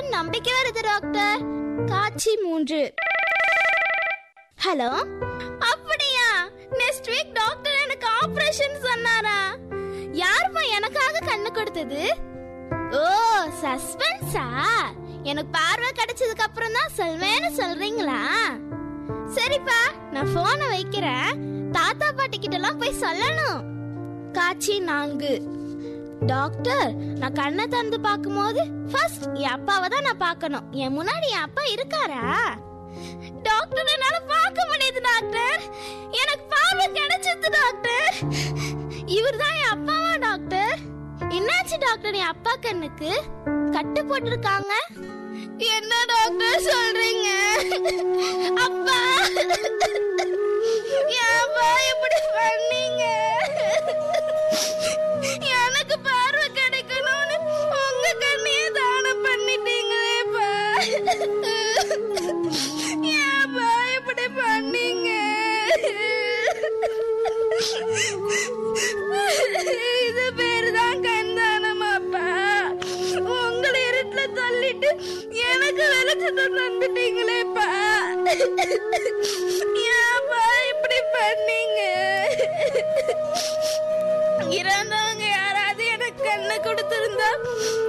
நம்பிக்கை வருது டாக்டர் காட்சி மூன்று ஹலோ அப்படியா நெக்ஸ்ட் வீக் டாக்டர் எனக்கு ஆபரேஷன் சொன்னாரா யாருப்பா எனக்காக கண்ணு கொடுத்தது ஓ சஸ்பென்ஸா எனக்கு பார்வை கிடைச்சதுக்கு அப்புறம் தான் சொல்வேன்னு சொல்றீங்களா சரிப்பா நான் போனை வைக்கிறேன் தாத்தா பாட்டி கிட்ட எல்லாம் போய் சொல்லணும் காட்சி நான்கு டாக்டர் நான் கண்ணை திறந்து பார்க்கும்போது ஃபர்ஸ்ட் என் அப்பாவை தான் நான் பார்க்கணும் என் முன்னாடி என் அப்பா இருக்காரா டாக்டர் என்னால பார்க்க முடியுது டாக்டர் எனக்கு பார்வை கிடைச்சது டாக்டர் இவர் தான் என் அப்பாவா டாக்டர் என்னாச்சு டாக்டர் என் அப்பா கண்ணுக்கு கட்டு போட்டிருக்காங்க என்ன டாக்டர் சொல்றீங்க அப்பா ஏன்பா இப்படி பண்ணீங்க எனக்கு பார்வை கிடைக்கணும்னு உங்க கண்ணையே தானம் பண்ணிட்டீங்களேப்பா ஏன்பா இப்படி பண்ணீங்க இது பேரு தான் கண்தானமாப்பா உங்களை இருட்டுல தள்ளிட்டு எனக்கு வெளிச்சத்தை தந்துட்டீங்களேப்பா ஏன்பா இப்படி பண்ணீங்க இறந்தவங்க யாராவது எனக்கு கண்ணை கொடுத்திருந்தா